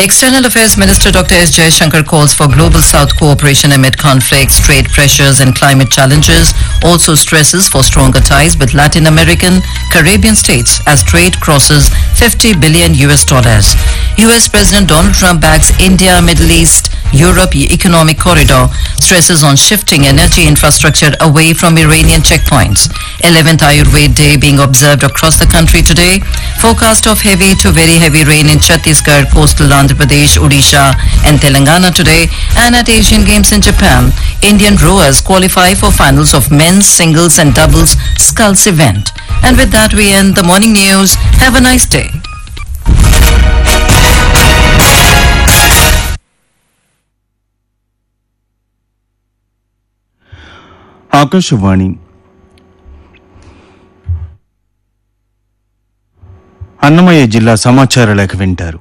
External Affairs Minister Dr. S. Jaishankar calls for global South cooperation amid conflicts, trade pressures and climate challenges. Also stresses for stronger ties with Latin American, Caribbean states as trade crosses 50 billion US dollars. US President Donald Trump backs India, Middle East, Europe economic corridor, stresses on shifting energy infrastructure away from Iranian checkpoints. 11th Ayurved Day being observed across the country today. Forecast of heavy to very heavy rain in Chhattisgarh, coastal Andhra Pradesh, Odisha and Telangana today. And at Asian Games in Japan, Indian rowers qualify for finals of men's singles and doubles sculls event. And with that we end the morning news. Have a nice day. Akashvani Annamayya జిల్లా సమాచార లేఖ వింటారు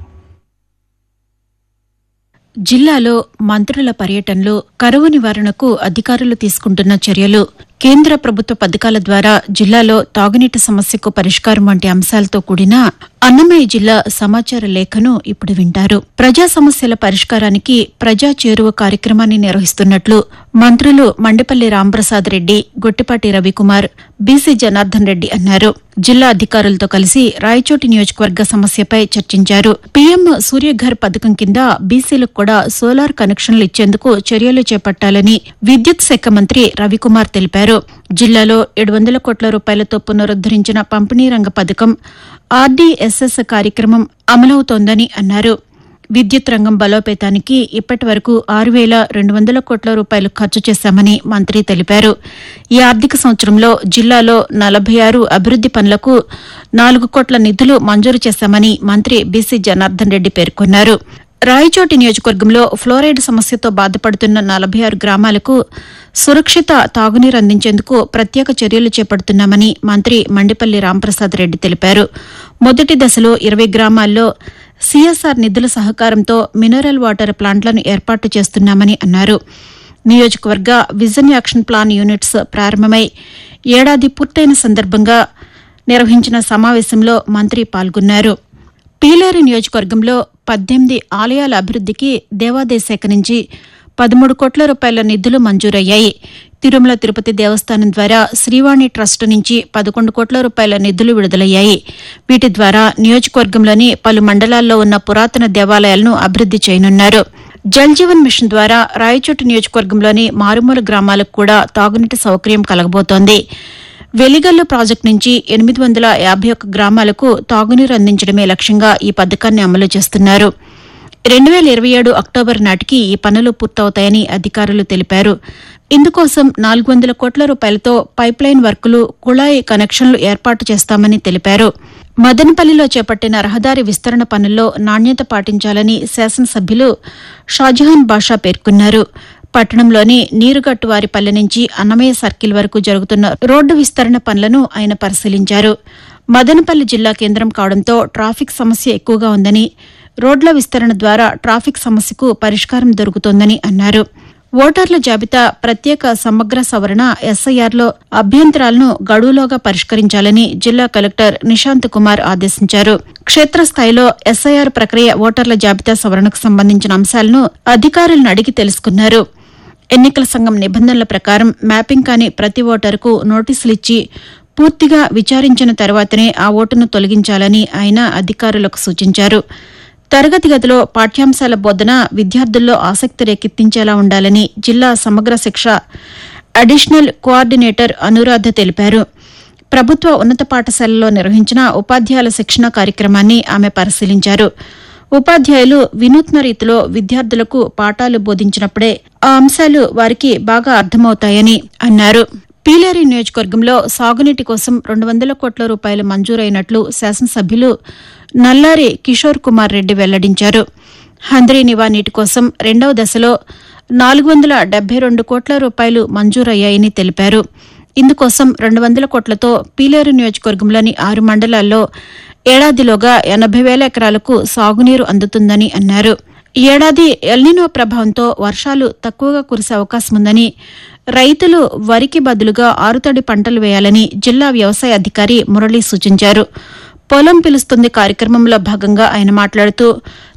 జిల్లాలో మంత్రుల పర్యటనలు కరువు నివారణకు అధికారులు తీసుకుంటున్న చర్యలు కేంద్ర ప్రభుత్వ పథకాల ద్వారా జిల్లాలో తాగునీటి సమస్యకు పరిష్కారం వంటి అంశాలతో కూడిన అన్నమయ్య జిల్లా సమాచార లేఖను ఇప్పుడు వింటారు ప్రజా సమస్యల పరిష్కారానికి ప్రజా చేరువ కార్యక్రమాన్ని నిర్వహిస్తున్నట్లు మంత్రులు మండిపల్లి రాంప్రసాద్ రెడ్డి గొట్టిపాటి రవికుమార్ బీసీ జనార్దన్ రెడ్డి అన్నారు జిల్లా అధికారులతో కలిసి రాయచోటి నియోజకవర్గ సమస్యపై చర్చించారు పీఎం సూర్యఘర్ పథకం కింద బీసీలకు కూడా సోలార్ కనెక్షన్లు ఇచ్చేందుకు చర్యలు చేపట్టాలని విద్యుత్ శాఖ మంత్రి రవికుమార్ తెలిపారు జిల్లాలో ఏడు వందల కోట్ల రూపాయలతో పునరుద్దరించిన పంపిణీ రంగ పథకం ఆర్డీఎస్ఎస్ కార్యక్రమం అమలవుతోందని అన్నారు విద్యుత్ రంగం బలోపేతానికి ఇప్పటి వరకు ఆరు వేల రెండు వందల కోట్ల రూపాయలు ఖర్చు చేశామని మంత్రి తెలిపారు ఈ ఆర్థిక సంవత్సరంలో జిల్లాలో నలభై ఆరు అభివృద్ది పనులకు నాలుగు కోట్ల నిధులు మంజూరు చేశామని మంత్రి బీసీ జనార్దన్ రెడ్డి పేర్కొన్నారు రాయచోటి నియోజకవర్గంలో ఫ్లోరైడ్ సమస్యతో బాధపడుతున్న నలభై ఆరు గ్రామాలకు సురక్షిత తాగునీరు అందించేందుకు ప్రత్యేక చర్యలు చేపడుతున్నామని మంత్రి మండిపల్లి రాంప్రసాద్ రెడ్డి తెలిపారు మొదటి దశలో ఇరవై గ్రామాల్లో సీఎస్ఆర్ నిధుల సహకారంతో మినరల్ వాటర్ ప్లాంట్లను ఏర్పాటు చేస్తున్నామని అన్నారు నియోజకవర్గ విజన్ యాక్షన్ ప్లాన్ యూనిట్స్ ప్రారంభమై ఏడాది పూర్తయిన సందర్భంగా నిర్వహించిన సమావేశంలో మంత్రి పాల్గొన్నారు పీలేరు నియోజకవర్గంలో పద్దెనిమిది ఆలయాల అభివృద్దికి దేవాదాయ శాఖ నుంచి పదమూడు కోట్ల రూపాయల నిధులు మంజూరయ్యాయి తిరుమల తిరుపతి దేవస్థానం ద్వారా శ్రీవాణి ట్రస్ట్ నుంచి పదకొండు కోట్ల రూపాయల నిధులు విడుదలయ్యాయి వీటి ద్వారా నియోజకవర్గంలోని పలు మండలాల్లో ఉన్న పురాతన దేవాలయాలను అభివృద్ది చేయనున్నారు జల్ జీవన్ మిషన్ ద్వారా రాయచోటి నియోజకవర్గంలోని మారుమూల గ్రామాలకు కూడా తాగునీటి సౌకర్యం కలగబోతోంది వెలిగల్లు ప్రాజెక్టు నుంచి ఎనిమిది వందల యాభై ఒక్క గ్రామాలకు తాగునీరు అందించడమే లక్ష్యంగా ఈ పథకాన్ని అమలు చేస్తున్నారు రెండు వేల ఇరవై ఏడు అక్టోబర్ నాటికి ఈ పనులు పూర్తవుతాయని అధికారులు తెలిపారు ఇందుకోసం నాలుగు వందల కోట్ల రూపాయలతో పైప్లైన్ వర్కులు కుళాయి కనెక్షన్లు ఏర్పాటు చేస్తామని తెలిపారు మదనపల్లిలో చేపట్టిన రహదారి విస్తరణ పనుల్లో నాణ్యత పాటించాలని శాసనసభ్యులు షాజహాన్ బాషా పేర్కొన్నారు పట్టణంలోని నీరుగట్టువారిపల్లె నుంచి అన్నమయ్య సర్కిల్ వరకు జరుగుతున్న రోడ్డు విస్తరణ పనులను ఆయన పరిశీలించారు మదనపల్లి జిల్లా కేంద్రం కావడంతో ట్రాఫిక్ సమస్య ఎక్కువగా ఉందని రోడ్ల విస్తరణ ద్వారా ట్రాఫిక్ సమస్యకు పరిష్కారం దొరుకుతోందని అన్నారు ఓటర్ల జాబితా ప్రత్యేక సమగ్ర సవరణ ఎస్ఐఆర్లో అభ్యంతరాలను గడువులోగా పరిష్కరించాలని జిల్లా కలెక్టర్ నిశాంత్ కుమార్ ఆదేశించారు క్షేత్రస్థాయిలో ఎస్ఐఆర్ ప్రక్రియ ఓటర్ల జాబితా సవరణకు సంబంధించిన అంశాలను అధికారులను అడిగి తెలుసుకున్నారు ఎన్నికల సంఘం నిబంధనల ప్రకారం మ్యాపింగ్ కాని ప్రతి ఓటరుకు నోటీసులు ఇచ్చి పూర్తిగా విచారించిన తర్వాతనే ఆ ఓటును తొలగించాలని ఆయన అధికారులకు సూచించారు తరగతి గదిలో పాఠ్యాంశాల బోధన విద్యార్థుల్లో ఆసక్తి రేకెత్తించేలా ఉండాలని జిల్లా సమగ్ర శిక్ష అడిషనల్ కోఆర్డినేటర్ అనురాధ తెలిపారు ప్రభుత్వ ఉన్నత పాఠశాలలో నిర్వహించిన ఉపాధ్యాయుల శిక్షణ కార్యక్రమాన్ని ఆమె పరిశీలించారు ఉపాధ్యాయులు వినూత్న రీతిలో విద్యార్థులకు పాఠాలు బోధించినప్పుడే ఆ అంశాలు వారికి బాగా అర్థమవుతాయని అన్నారు పీలేరు నియోజకవర్గంలో సాగునీటి కోసం రెండు వందల కోట్ల రూపాయలు మంజూరైనట్లు శాసనసభ్యులు నల్లారి కిషోర్ కుమార్ రెడ్డి వెల్లడించారు హంద్రీ నివా నీటి కోసం రెండవ దశలో నాలుగు వందల డెబ్బై రెండు కోట్ల రూపాయలు మంజూరయ్యాయని తెలిపారు ఇందుకోసం రెండు వందల కోట్లతో పీలేరు నియోజకవర్గంలోని ఆరు మండలాల్లో ఏడాదిలోగా ఎనభై వేల ఎకరాలకు సాగునీరు అందుతుందని అన్నారు ఈ ఏడాది ఎల్నినో ప్రభావంతో వర్షాలు తక్కువగా కురిసే అవకాశం ఉందని రైతులు వరికి బదులుగా ఆరుతడి పంటలు వేయాలని జిల్లా వ్యవసాయ అధికారి మురళి సూచించారు పొలం పిలుస్తుంది కార్యక్రమంలో భాగంగా ఆయన మాట్లాడుతూ